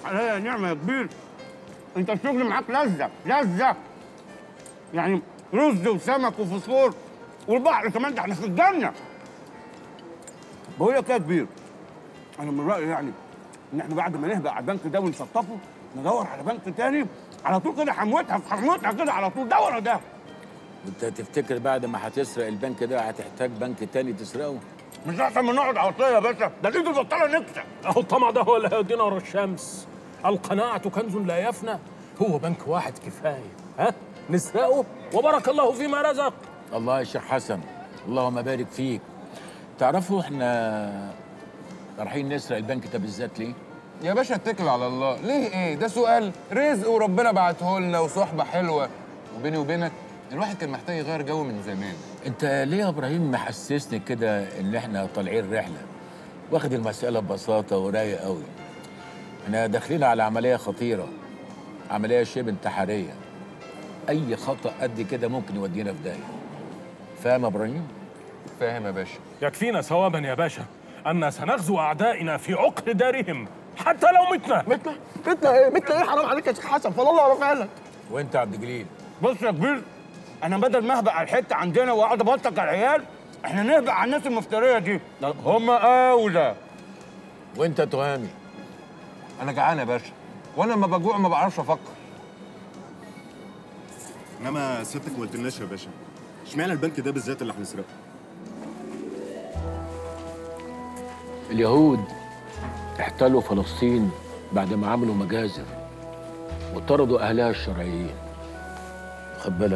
عليا نعمه يا كبير انت الشغل معاك لذه لذه يعني رز وسمك وفوسفور والبحر كمان ده احنا في الجنه بقول لك إيه يا كبير انا من رايي يعني ان احنا بعد ما نهبق على البنك ده ونسطفه ندور على بنك تاني على طول كده حموتها في حموتها كده على طول ده ورا ده انت تفتكر بعد ما هتسرق البنك ده هتحتاج بنك تاني تسرقه مش احسن ما نقعد عطيه يا باشا ده الايد البطاله نكسب اهو الطمع ده هو اللي هيودينا ورا الشمس القناعة كنز لا يفنى هو بنك واحد كفاية ها نسرقه وبارك الله فيما رزق الله يا شيخ حسن اللهم بارك فيك تعرفوا احنا رايحين نسرق البنك ده بالذات ليه؟ يا باشا اتكل على الله ليه ايه ده سؤال رزق وربنا بعته لنا وصحبه حلوه وبيني وبينك الواحد كان محتاج يغير جو من زمان انت ليه يا ابراهيم محسسني كده ان احنا طالعين رحله واخد المساله ببساطه ورايق قوي احنا داخلين على عمليه خطيره عمليه شبه انتحاريه اي خطا قد كده ممكن يودينا في داهيه فاهم يا ابراهيم فاهم يا باشا يكفينا ثوابا يا باشا أن سنغزو أعدائنا في عقر دارهم حتى لو متنا متنا متنا ايه متنا ايه حرام عليك يا شيخ حسن فالله على فعلك وانت يا عبد الجليل بص يا كبير انا بدل ما اهبق على الحته عندنا واقعد ابلطج على العيال احنا نهبق على الناس المفتريه دي هم اولى وانت يا تهامي انا جعان يا باشا وانا لما بجوع ما بعرفش افكر انما سيادتك ما قلتلناش يا باشا اشمعنى البنك ده بالذات اللي هنسرقه اليهود احتلوا فلسطين بعد ما عملوا مجازر وطردوا اهلها الشرعيين خد بالك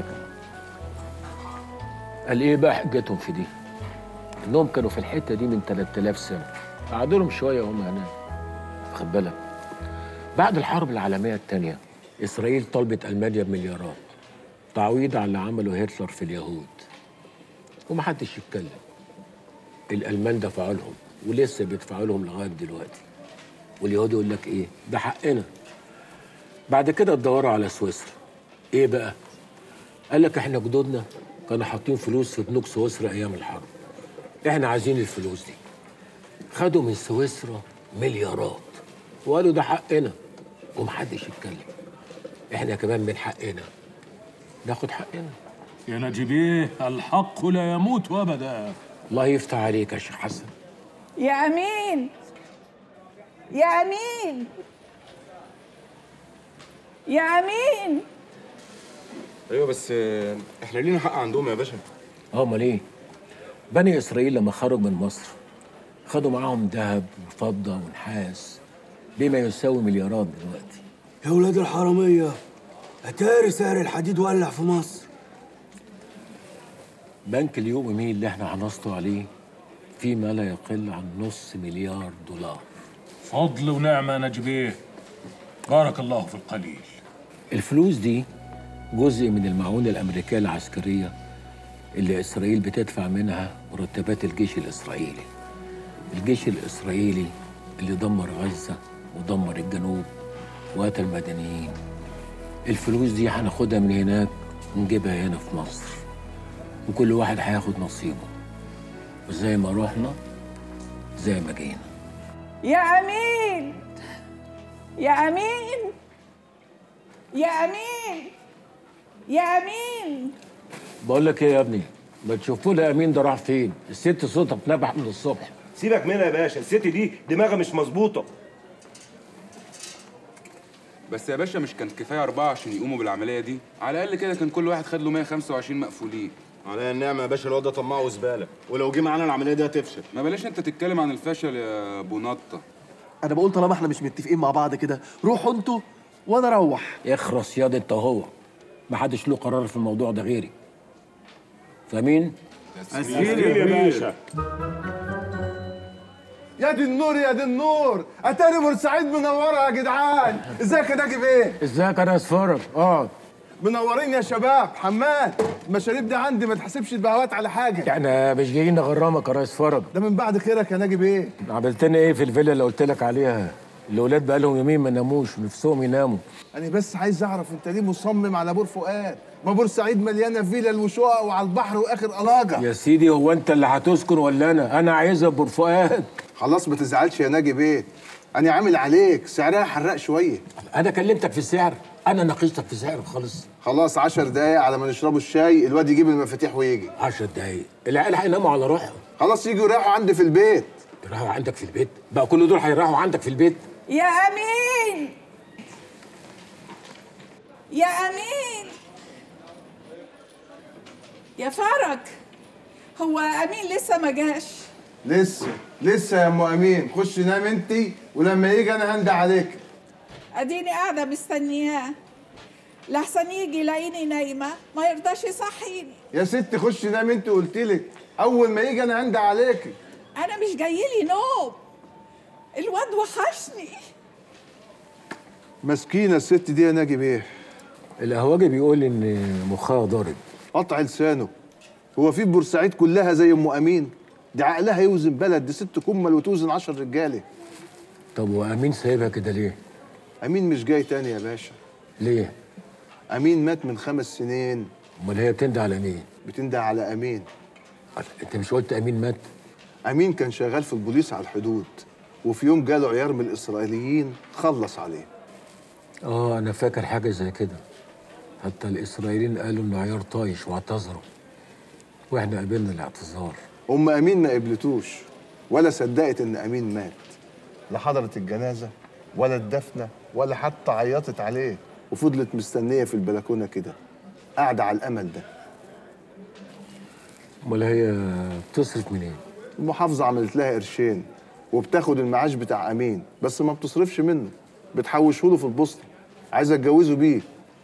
قال ايه بقى حجتهم في دي انهم كانوا في الحته دي من 3000 سنه قعدوا لهم شويه وهم هناك خد بالك بعد الحرب العالميه الثانيه اسرائيل طلبت المانيا بمليارات تعويض على اللي عمله هتلر في اليهود ومحدش يتكلم الالمان دفعوا لهم ولسه بيدفعوا لهم لغايه دلوقتي واليهود يقول لك ايه ده حقنا بعد كده تدوروا على سويسرا ايه بقى قال لك احنا جدودنا كانوا حاطين فلوس في بنوك سويسرا ايام الحرب احنا عايزين الفلوس دي خدوا من سويسرا مليارات وقالوا ده حقنا ومحدش يتكلم احنا كمان من حقنا ناخد حقنا يا نجيبيه الحق لا يموت أبدا الله يفتح عليك يا شيخ حسن يا أمين يا أمين يا أمين ايوه بس آه، احنا لينا حق عندهم يا باشا اه امال ايه بني اسرائيل لما خرجوا من مصر خدوا معاهم ذهب وفضه ونحاس بما يساوي مليارات دلوقتي يا ولاد الحرامية أتاري سعر الحديد ولع في مصر بنك اليوم اللي احنا هنسطو عليه فيه ما لا يقل عن نص مليار دولار فضل ونعمة يا نجيبيه بارك الله في القليل الفلوس دي جزء من المعونة الأمريكية العسكرية اللي إسرائيل بتدفع منها مرتبات الجيش الإسرائيلي الجيش الإسرائيلي اللي دمر غزة ودمر الجنوب وقتل مدنيين الفلوس دي هناخدها من هناك ونجيبها هنا في مصر وكل واحد هياخد نصيبه وزي ما رحنا زي ما جينا يا أمين يا أمين يا أمين يا أمين بقول لك ايه يا ابني ما تشوفوا لي امين ده راح فين الست صوتها بتنبح من الصبح سيبك منها يا باشا الست دي دماغها مش مظبوطه بس يا باشا مش كان كفايه اربعه عشان يقوموا بالعمليه دي على الاقل كده كان كل واحد خد له 125 مقفولين عليا النعمه يا باشا الواد ده طماع وزباله ولو جه معانا العمليه دي هتفشل ما بلاش انت تتكلم عن الفشل يا ابو نطه انا بقول طالما احنا مش متفقين مع بعض كده روحوا انتوا وانا اروح اخرس ياض انت وهو ما حدش له قرار في الموضوع ده غيري فاهمين تسهيل يا باشا يا دي النور يا دي النور اتاري بورسعيد منوره يا جدعان ازيك يا ناجي بيه ازيك يا ناس فرج اقعد منورين يا شباب حماد المشاريب دي عندي ما تحسبش البهوات على حاجه احنا مش جايين نغرمك يا ريس فرج ده من بعد خيرك يا ناجي بيه عملتني ايه في الفيلا اللي قلت لك عليها الاولاد بقالهم يومين ما ناموش ونفسهم يناموا انا بس عايز اعرف انت ليه مصمم على بور فؤاد ما بورسعيد مليانه فيلل وشقق وعلى البحر واخر الاجه يا سيدي هو انت اللي هتسكن ولا انا انا عايزها بور فؤاد خلاص ما تزعلش يا ناجي بيه انا عامل عليك سعرها حراق شويه انا كلمتك في السعر انا ناقشتك في سعر خالص خلاص عشر دقايق على ما نشربوا الشاي الواد يجيب المفاتيح ويجي 10 دقايق العيال هيناموا على روحهم خلاص يجوا يريحوا عندي في البيت يروحوا عندك في البيت بقى كل دول هيروحوا عندك في البيت يا امين يا امين يا فرج هو امين لسه ما جاش لسه لسه يا ام امين خش نام انت ولما يجي انا هندى عليك اديني قاعده مستنياه لحسن يجي يلاقيني نايمه ما يرضاش يصحيني يا ست خش نام انت قلت لك اول ما يجي انا هندى عليك انا مش جايلي نوم الواد وحشني مسكينه الست دي يا ناجي بيه القهوجي بيقول ان مخها ضارب قطع لسانه هو في بورسعيد كلها زي ام امين دي عقلها يوزن بلد دي ست كمل وتوزن عشر رجاله طب وامين سايبها كده ليه امين مش جاي تاني يا باشا ليه امين مات من خمس سنين امال هي بتندى على مين بتندى على امين انت مش قلت امين مات امين كان شغال في البوليس على الحدود وفي يوم جاله عيار من الاسرائيليين خلص عليه اه انا فاكر حاجه زي كده حتى الاسرائيليين قالوا انه عيار طايش واعتذروا واحنا قبلنا الاعتذار ام امين ما قبلتوش ولا صدقت ان امين مات لا حضرت الجنازه ولا الدفنه ولا حتى عيطت عليه وفضلت مستنيه في البلكونه كده قاعده على الامل ده امال هي بتصرف منين المحافظه عملت لها قرشين وبتاخد المعاش بتاع امين بس ما بتصرفش منه بتحوشه له في البوسطه عايزه اتجوزه بيه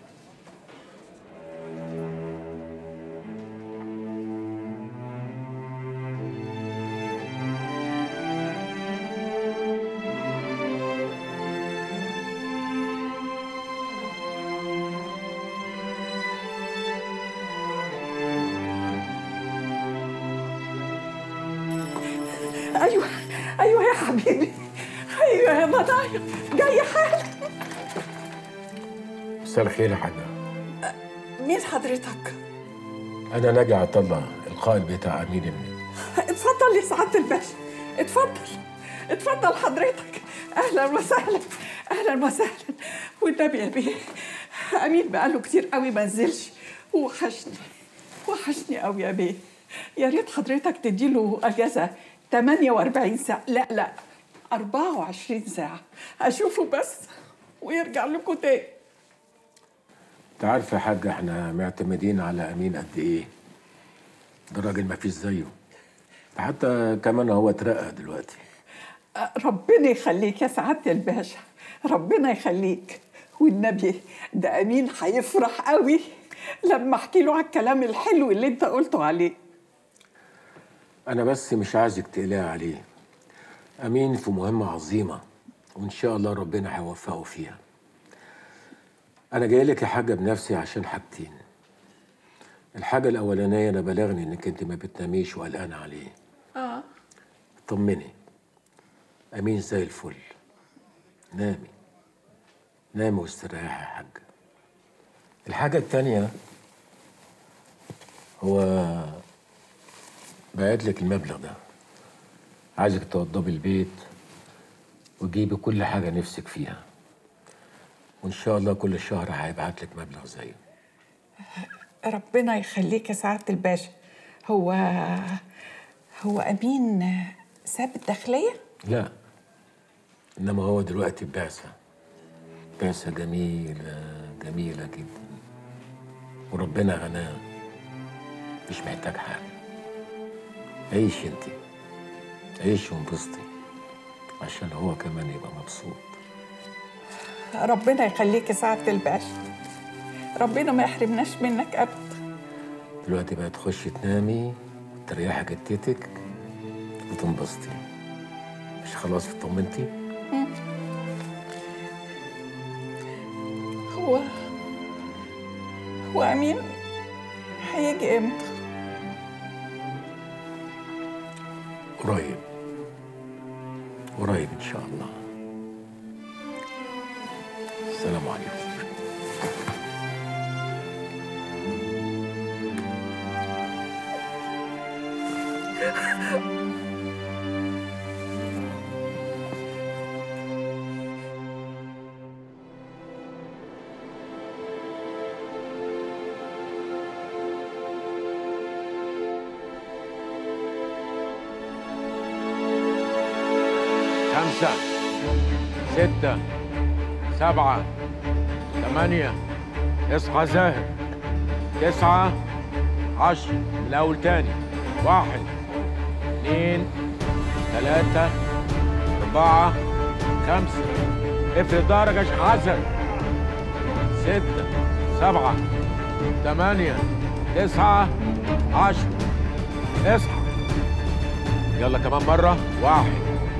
ايوه ايوه يا حبيبي ايوه يا مضايا جاي حالا مساء الخير يا حاجه مين حضرتك انا ناجي عطا الله القائد بتاع امين ابني اتفضل يا سعاده الباشا اتفضل اتفضل حضرتك اهلا وسهلا اهلا وسهلا والنبي يا بيه امين بقاله كتير قوي ما نزلش وحشني وحشني قوي يا بيه يا ريت حضرتك تديله اجازه 48 ساعه لا لا 24 ساعه اشوفه بس ويرجع لكم تاني انت عارف يا حاج احنا معتمدين على امين قد ايه ده راجل ما فيش زيه ده حتى كمان هو اترقى دلوقتي ربنا يخليك يا سعاده الباشا ربنا يخليك والنبي ده امين هيفرح قوي لما احكي له على الكلام الحلو اللي انت قلته عليه انا بس مش عايزك تقلقي عليه امين في مهمه عظيمه وان شاء الله ربنا هيوفقه فيها انا جاي لك يا حاجه بنفسي عشان حاجتين الحاجه الاولانيه انا بلغني انك انت ما بتناميش وقلقانه عليه اه طمني امين زي الفل نامي نامي واستريحي يا حاجه الحاجه التانيه هو بعت لك المبلغ ده عايزك توضبي البيت وتجيبي كل حاجه نفسك فيها وان شاء الله كل شهر هيبعت لك مبلغ زيه ربنا يخليك يا سعاده الباشا هو هو امين ساب الداخليه لا انما هو دلوقتي بعثه بعثه جميله جميله جدا وربنا غناه مش محتاج حاجه عيش انت عيش وانبسطي عشان هو كمان يبقى مبسوط ربنا يخليك يا سعاده الباشا ربنا ما يحرمناش منك ابدا دلوقتي بقى تخشي تنامي تريحي جتتك وتنبسطي مش خلاص اطمنتي هو هو امين هيجي امتى قريب قريب ان شاء الله السلام عليكم خمسة ستة سبعة ثمانية اصحى زاهر تسعة عشر من الأول تاني واحد اثنين ثلاثة أربعة خمسة افرد ظهرك يا شيخ حسن ستة سبعة ثمانية تسعة عشر اصحى يلا كمان مرة واحد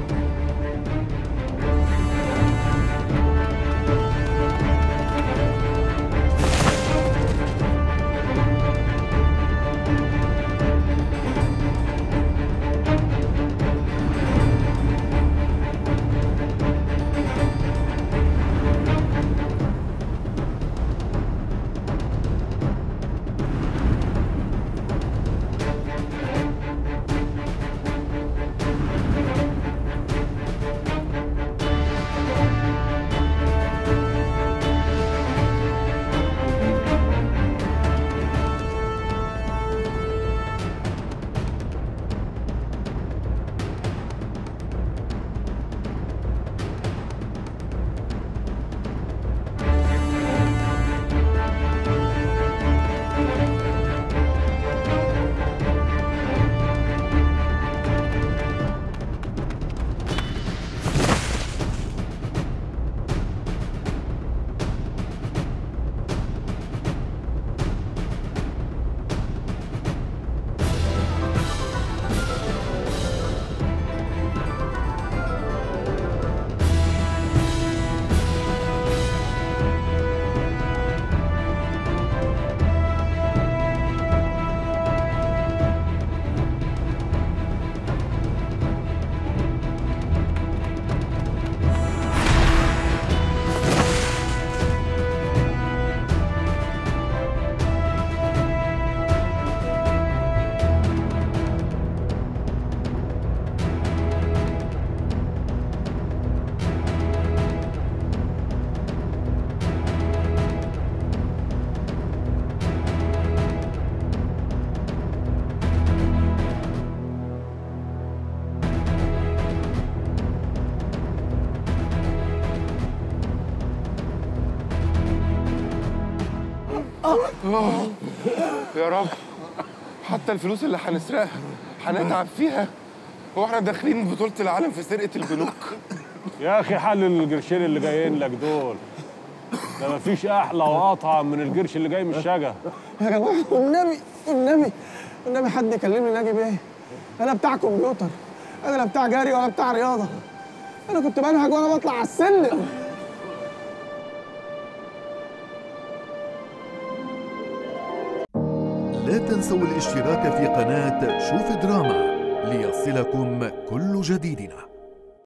آه. يا رب حتى الفلوس اللي هنسرقها هنتعب فيها هو احنا داخلين بطولة العالم في سرقة البنوك يا اخي حلل القرشين اللي جايين لك دول ده مفيش احلى واطعم من القرش اللي جاي من الشجر يا جماعه والنبي والنبي والنبي حد يكلمني ناجي بيه انا بتاع كمبيوتر انا لا بتاع جري ولا بتاع رياضه انا كنت بنهج وانا بطلع على السلم لا تنسوا الاشتراك في قناة شوف دراما ليصلكم كل جديدنا